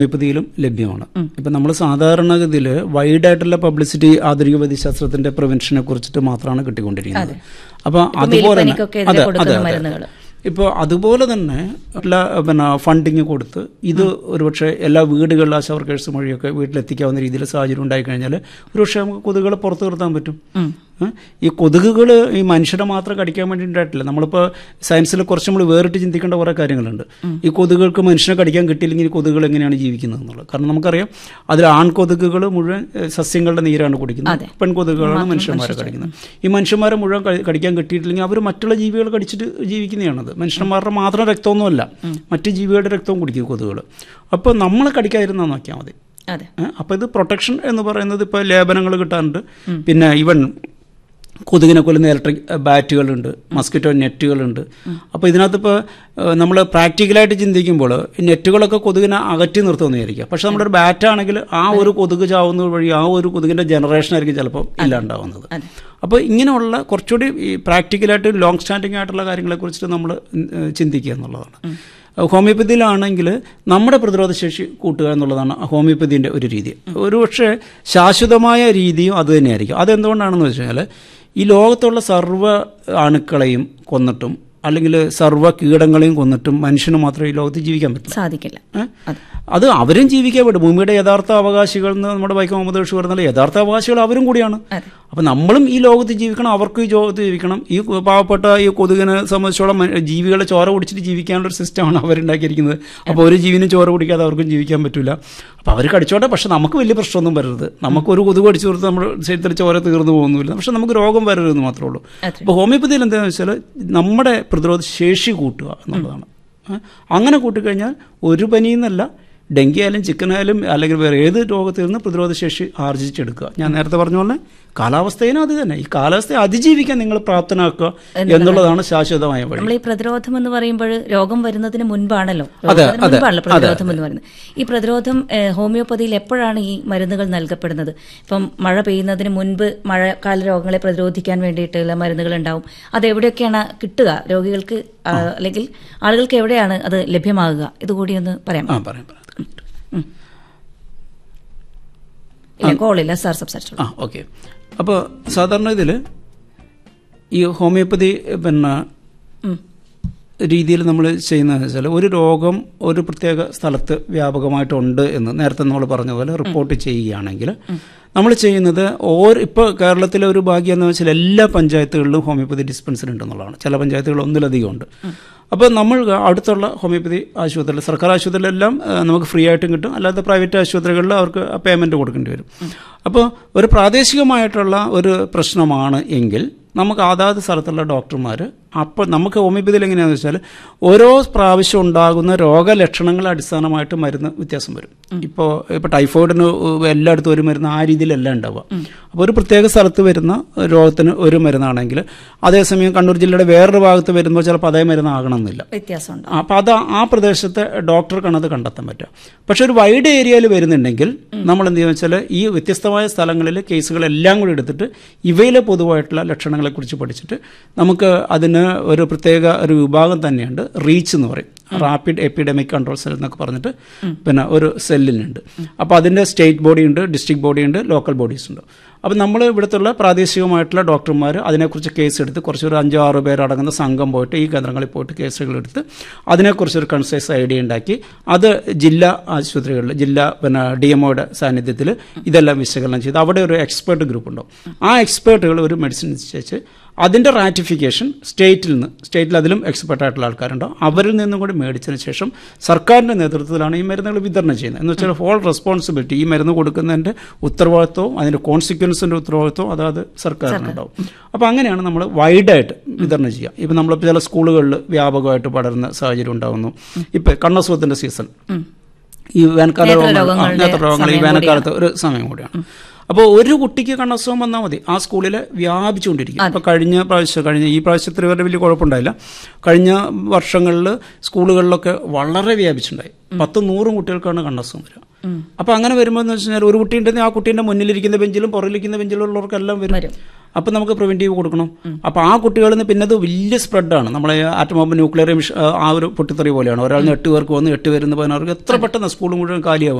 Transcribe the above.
ഹോമിയോപ്പതിയിലും ലഭ്യമാണ് ഇപ്പൊ നമ്മൾ സാധാരണഗതിയിൽ വൈഡായിട്ടുള്ള പബ്ലിസിറ്റി ആധുനിക വൈദ്യശാസ്ത്രത്തിന്റെ പ്രിവെൻഷനെ കുറിച്ചിട്ട് മാത്രമാണ് കിട്ടിക്കൊണ്ടിരിക്കുന്നത് അപ്പൊ അതുപോലെ തന്നെ എലിപ്പനിക്കൊക്കെ എതിരെ അതെ കൊടുക്കുന്ന അതെ അതെ മരുന്നുകൾ. ഇപ്പോൾ അതുപോലെ തന്നെ ഉള്ള പിന്നെ ഫണ്ടിങ് കൊടുത്ത് ഇത് ഒരുപക്ഷെ എല്ലാ വീടുകളിലും ആശാ വർക്കേഴ്സ് വഴിയൊക്കെ വീട്ടിലെത്തിക്കാവുന്ന രീതിയിൽ സാഹചര്യം ഉണ്ടായിക്കഴിഞ്ഞാൽ ഒരുപക്ഷെ നമുക്ക് കൊതുകുകളെ പുറത്ത് നിർത്താൻ പറ്റും ഏ? ഈ കൊതുകുകൾ ഈ മനുഷ്യരെ മാത്രം കടിക്കാൻ വേണ്ടി ഉണ്ടായിട്ടില്ല നമ്മളിപ്പോൾ സയൻസിൽ കുറച്ച് നമ്മൾ വേറിട്ട് ചിന്തിക്കേണ്ട കുറേ കാര്യങ്ങളുണ്ട് ഈ കൊതുകുകൾക്ക് മനുഷ്യനെ കടിക്കാൻ കിട്ടിയില്ലെങ്കിൽ ഈ കൊതുകുകൾ എങ്ങനെയാണ് ജീവിക്കുന്നത് എന്നുള്ളത് കാരണം നമുക്കറിയാം അതിൽ ആൺകൊതുകുകൾ മുഴുവൻ ഏ, സസ്യങ്ങളുടെ നീരാണ് കുടിക്കുന്നത് പെൺകൊതുകുകളാണ് മനുഷ്യന്മാരെ കടിക്കുന്നത് ഈ മനുഷ്യന്മാരെ മുഴുവൻ കഴി- കടിക്കാൻ കിട്ടിയിട്ടില്ലെങ്കിൽ അവർ മറ്റുള്ള ജീവികൾ കടിച്ചിട്ട് ജീവിക്കുന്നതാണത് മനുഷ്യന്മാരുടെ മാത്രം രക്തമൊന്നുമല്ല മറ്റ് ജീവികളുടെ രക്തവും കുടിക്കും കൊതുകുകൾ അപ്പോൾ നമ്മൾ കടിക്കാതിരുന്നാൽ നോക്കിയാൽ മതി അതെ അപ്പോൾ ഇത് പ്രൊട്ടക്ഷൻ എന്ന് പറയുന്നത് ഇപ്പോൾ ലേപനങ്ങൾ കിട്ടാറുണ്ട് പിന്നെ ഇവൻ കൊതുകിനെ കൊല്ലുന്ന ഇലക്ട്രിക് ബാറ്റുകളുണ്ട് മസ്കിറ്റോ നെറ്റുകളുണ്ട് അപ്പോൾ ഇതിനകത്ത് ഇപ്പോൾ നമ്മൾ പ്രാക്ടിക്കലായിട്ട് ചിന്തിക്കുമ്പോൾ ഈ നെറ്റുകളൊക്കെ കൊതുകിനെ അകറ്റി നിർത്തുമെന്ന് വിചാരിക്കുക പക്ഷെ നമ്മുടെ ഒരു ബാറ്റാണെങ്കിൽ ആ ഒരു കൊതുക് ചാവുന്നത് വഴി ആ ഒരു കൊതുകിൻ്റെ ജനറേഷൻ ആയിരിക്കും ചിലപ്പോൾ ഇല്ലാണ്ടാവുന്നത് അപ്പോൾ ഇങ്ങനെയുള്ള കുറച്ചുകൂടി ഈ പ്രാക്ടിക്കലായിട്ട് ലോങ് സ്റ്റാൻഡിങ് ആയിട്ടുള്ള കാര്യങ്ങളെക്കുറിച്ചിട്ട് നമ്മൾ ചിന്തിക്കുക എന്നുള്ളതാണ് ഹോമിയോപ്പതിയിലാണെങ്കിൽ നമ്മുടെ പ്രതിരോധശേഷി കൂട്ടുക എന്നുള്ളതാണ് ഹോമിയോപ്പതിൻ്റെ ഒരു രീതി ഒരുപക്ഷെ ശാശ്വതമായ രീതിയും അത് തന്നെയായിരിക്കും അതെന്തുകൊണ്ടാണെന്ന് വെച്ച് കഴിഞ്ഞാൽ ഈ ലോകത്തുള്ള സർവ്വ അണുക്കളെയും കൊന്നിട്ടും അല്ലെങ്കിൽ സർവ്വ കീടങ്ങളെയും കൊന്നിട്ടും മനുഷ്യന് മാത്രമേ ഈ ലോകത്ത് ജീവിക്കാൻ പറ്റൂ സാധിക്കില്ല ഏ? അത് അവരും ജീവിക്കാൻ പറ്റും ഭൂമിയുടെ യഥാർത്ഥ അവകാശികൾ എന്ന് നമ്മുടെ വൈക്കം മുഹമ്മദ് ബഷീർ പറഞ്ഞാൽ യഥാർത്ഥ അവകാശികൾ അവരും കൂടിയാണ് അപ്പം നമ്മളും ഈ ലോകത്ത് ജീവിക്കണം അവർക്കും ഈ ലോകത്ത് ജീവിക്കണം ഈ പാവപ്പെട്ട ഈ കൊതുകിനെ സംബന്ധിച്ചോളം മ- ജീവികളെ ചോര കുടിച്ചിട്ട് ജീവിക്കാനുള്ള ഒരു സിസ്റ്റമാണ് അവരുണ്ടാക്കിയിരിക്കുന്നത് അപ്പോൾ ഒരു ജീവിനും ചോര കുടിക്കാതെ അവർക്കും ജീവിക്കാൻ പറ്റില്ല അപ്പോൾ അവർ കടിച്ചോട്ടെ പക്ഷെ നമുക്ക് വലിയ പ്രശ്നമൊന്നും വരരുത് നമുക്കൊരു കൊതുക് കടിച്ചു കൊടുത്ത് നമ്മുടെ ശരീരത്തിൽ ചോര തീർന്നു പോകുന്നില്ല പക്ഷെ നമുക്ക് രോഗം വരരുതെന്ന് മാത്രമേ ഉള്ളൂ അപ്പോൾ ഹോമിയോപ്പതിയിൽ എന്താണെന്ന് വെച്ചാൽ നമ്മുടെ പ്രതിരോധ ശേഷി കൂട്ടുക എന്നുള്ളതാണ് ഏ? അങ്ങനെ കൂട്ടിക്കഴിഞ്ഞാൽ ഒരു പനിയെന്നല്ല ഡെങ്കി ആയാലും ചിക്കൻ ആയാലും അല്ലെങ്കിൽ വേറെ ഏത് രോഗത്തിൽ നിന്ന് പ്രതിരോധശേഷി ആർജിച്ചെടുക്കുക ഞാൻ നേരത്തെ പറഞ്ഞ പോലെ കാലാവസ്ഥയിനും അത് തന്നെ ഈ കാലാവസ്ഥയെ അതിജീവിക്കാൻ നിങ്ങൾ പ്രാപ്തനാക്കുക എന്നുള്ളതാണ് ശാശ്വതമായ വഴി നമ്മൾ ഈ പ്രതിരോധം എന്ന് പറയുമ്പോൾ രോഗം വരുന്നതിന് മുൻപാണല്ലോ അതെ, രോഗത്തിന് അതെ, മുൻപാണല്ലോ പ്രതിരോധം എന്ന് പറയുന്നത് ഈ പ്രതിരോധം ഏഹ്, ഹോമിയോപ്പതിയിൽ എപ്പോഴാണ് ഈ മരുന്നുകൾ നൽകപ്പെടുന്നത് ഇപ്പം മഴ പെയ്യുന്നതിന് മുൻപ് മഴക്കാല രോഗങ്ങളെ പ്രതിരോധിക്കാൻ വേണ്ടിയിട്ടുള്ള മരുന്നുകൾ ഉണ്ടാവും അത് എവിടെയൊക്കെയാണ് കിട്ടുക രോഗികൾക്ക് ആ, അല്ലെങ്കിൽ ആളുകൾക്ക് എവിടെയാണ് അത് ലഭ്യമാകുക ഇതുകൂടി ഒന്ന് പറയാം ആ പറയാം പറയാം ഇല്ല കോളില്ല സാർ സംസാരിച്ചോളൂ ആ ഓക്കെ അപ്പോൾ സാധാരണ ഇതിൽ ഈ ഹോമിയോപ്പതി പിന്നെ രീതിയിൽ നമ്മൾ ചെയ്യുന്നതെന്ന് വെച്ചാൽ ഒരു രോഗം ഒരു പ്രത്യേക സ്ഥലത്ത് വ്യാപകമായിട്ടുണ്ട് എന്ന് നേരത്തെ നമ്മൾ പറഞ്ഞതുപോലെ റിപ്പോർട്ട് ചെയ്യുകയാണെങ്കിൽ നമ്മൾ ചെയ്യുന്നത് ഓരോ ഇപ്പോൾ കേരളത്തിലെ ഒരു ഭാഗ്യം എന്ന് വെച്ചാൽ എല്ലാ പഞ്ചായത്തുകളിലും ഹോമിയോപ്പതി ഡിസ്പെൻസറി ഉണ്ടെന്നുള്ളതാണ് ചില പഞ്ചായത്തുകൾ ഒന്നിലധികം ഉണ്ട് അപ്പോൾ നമ്മൾ അടുത്തുള്ള ഹോമിയോപ്പതി ആശുപത്രിയിൽ സർക്കാർ ആശുപത്രിയിലെല്ലാം ആ, നമുക്ക് ഫ്രീ ആയിട്ടും കിട്ടും അല്ലാതെ പ്രൈവറ്റ് ആശുപത്രികളിൽ അവർക്ക് പേയ്മെൻറ്റ് കൊടുക്കേണ്ടി വരും അപ്പോൾ ഒരു പ്രാദേശികമായിട്ടുള്ള ഒരു പ്രശ്നമാണ് എങ്കിൽ നമുക്ക് അതാത് സ്ഥലത്തുള്ള ഡോക്ടർമാർ അപ്പോൾ നമുക്ക് ഹോമിയോപ്പതിയിൽ എങ്ങനെയാണെന്ന് വെച്ചാൽ ഓരോ പ്രാവശ്യം ഉണ്ടാകുന്ന രോഗലക്ഷണങ്ങളെ അടിസ്ഥാനമായിട്ട് മരുന്ന് വ്യത്യാസം വരും ഇപ്പോൾ ഇപ്പോൾ ടൈഫോയിഡിന് എല്ലായിടത്തും ഒരു മരുന്ന് ആ രീതിയിലല്ല ഉണ്ടാവുക അപ്പോൾ ഒരു പ്രത്യേക സ്ഥലത്ത് വരുന്ന രോഗത്തിന് ഒരു മരുന്നാണെങ്കിൽ അതേസമയം കണ്ണൂർ ജില്ലയുടെ വേറൊരു ഭാഗത്ത് വരുമ്പോൾ ചിലപ്പോൾ അതേ മരുന്നാകണമെന്നില്ല വ്യത്യാസമുണ്ട് അപ്പോൾ അത് ആ പ്രദേശത്തെ ഡോക്ടർക്കാണ് അത് കണ്ടെത്താൻ പറ്റുക പക്ഷെ ഒരു വൈഡ് ഏരിയയിൽ വരുന്നുണ്ടെങ്കിൽ നമ്മൾ എന്ത് ചെയ്യുക വെച്ചാൽ ഈ വ്യത്യസ്തമായ സ്ഥലങ്ങളിൽ കേസുകളെല്ലാം കൂടി എടുത്തിട്ട് ഇവയിലെ പൊതുവായിട്ടുള്ള ലക്ഷണങ്ങളെക്കുറിച്ച് പഠിച്ചിട്ട് നമുക്ക് അതിന് ഒരു പ്രത്യേക ഒരു വിഭാഗം തന്നെയുണ്ട് റീച്ച് എന്ന് പറയും റാപ്പിഡ് എപ്പിഡമിക് കൺട്രോൾ സെൽ എന്നൊക്കെ പറഞ്ഞിട്ട് പിന്നെ ഒരു സെല്ലിനുണ്ട് അപ്പോൾ അതിൻ്റെ സ്റ്റേറ്റ് ബോഡി ഉണ്ട് ഡിസ്ട്രിക്ട് ബോഡി ഉണ്ട് ലോക്കൽ ബോഡീസ് ഉണ്ട് അപ്പോൾ നമ്മൾ ഇവിടുത്തുള്ള പ്രാദേശികമായിട്ടുള്ള ഡോക്ടർമാർ അതിനെക്കുറിച്ച് കേസ് എടുത്ത് കുറച്ചൊരു അഞ്ചോ ആറോ പേരടങ്ങുന്ന സംഘം പോയിട്ട് ഈ കേന്ദ്രങ്ങളിൽ പോയിട്ട് കേസുകൾ എടുത്ത് അതിനെക്കുറിച്ചൊരു കൺസൈസ് ഐഡിയ ഉണ്ടാക്കി അത് ജില്ലാ ആശുപത്രികളിൽ ജില്ലാ പിന്നെ ഡി എംഒയുടെ സാന്നിധ്യത്തിൽ ഇതെല്ലാം വിശകലനം ചെയ്ത് അവിടെ ഒരു എക്സ്പേർട്ട് ഗ്രൂപ്പ് ഉണ്ടാവും ആ എക്സ്പേർട്ടുകൾ ഒരു മെഡിസിൻ നിശ്ചയിച്ച് അതിൻ്റെ റാറ്റിഫിക്കേഷൻ സ്റ്റേറ്റിൽ നിന്ന് സ്റ്റേറ്റിൽ അതിലും എക്സ്പെർട്ട് ആയിട്ടുള്ള ആൾക്കാരുണ്ടാവും അവരിൽ നിന്നും കൂടി മേടിച്ചതിന് ശേഷം സർക്കാരിൻ്റെ നേതൃത്വത്തിലാണ് ഈ മരുന്നുകൾ വിതരണം ചെയ്യുന്നത് എന്ന് വെച്ചാൽ ഹോൾ റെസ്പോൺസിബിലിറ്റി ഈ മരുന്ന് കൊടുക്കുന്നതിൻ്റെ ഉത്തരവാദിത്വവും അതിൻ്റെ കോൺസിക്വൻസിൻ്റെ ഉത്തരവാദിത്വവും അതായത് സർക്കാരിനുണ്ടാവും അപ്പോൾ അങ്ങനെയാണ് നമ്മൾ വൈഡായിട്ട് വിതരണം ചെയ്യുക ഇപ്പം നമ്മൾ ചില സ്കൂളുകളിൽ വ്യാപകമായിട്ട് പടരുന്ന സാഹചര്യം ഉണ്ടാകുന്നു ഇപ്പം കണ്ണസുഖത്തിൻ്റെ സീസൺ ഈ വേനൽക്കാല രോഗങ്ങൾ ആ, നേത്രരോഗങ്ങളുടെ നേത്രരോഗങ്ങൾ ഈ സമയം വേനൽക്കാലത്ത് ഒരു സമയം കൂടിയാണ് അപ്പോൾ ഒരു കുട്ടിക്ക് കണ്ണസുഖം വന്നാൽ മതി ആ സ്കൂളിൽ വ്യാപിച്ചുകൊണ്ടിരിക്കും ഇപ്പോൾ കഴിഞ്ഞ പ്രാവശ്യം കഴിഞ്ഞ ഈ പ്രാവശ്യത്തിൽ വരെ വലിയ കുഴപ്പമുണ്ടായില്ല കഴിഞ്ഞ വർഷങ്ങളിൽ സ്കൂളുകളിലൊക്കെ വളരെ വ്യാപിച്ചിട്ടുണ്ടായി പത്ത് നൂറും കുട്ടികൾക്കാണ് കണ്ണസുഖം വരിക അപ്പോൾ അങ്ങനെ വരുമ്പോൾ എന്ന് വെച്ച് കഴിഞ്ഞാൽ ഒരു കുട്ടി ഉണ്ടെങ്കിൽ ആ കുട്ടീൻ്റെ മുന്നിലിരിക്കുന്ന ബെഞ്ചിലും പുറകിലിരിക്കുന്ന ബെഞ്ചിലും ഉള്ളവർക്കെല്ലാം വരും അപ്പം നമുക്ക് പ്രിവെന്റീവ് കൊടുക്കണം അപ്പോൾ ആ കുട്ടികളിൽ നിന്ന് പിന്നെ അത് വലിയ സ്പ്രെഡാണ് നമ്മളെ ആറ്റം ബോംബ് ന്യൂക്ലിയർ ആ ഒരു പൊട്ടിത്തെറി പോലെയാണ് ഒരാൾ നിന്ന് എട്ട് പേർക്ക് വന്ന് എട്ട് പേരുന്ന് പതിനാറ് എത്ര പെട്ടെന്ന് സ്കൂൾ മുഴുവൻ കാലിയാവും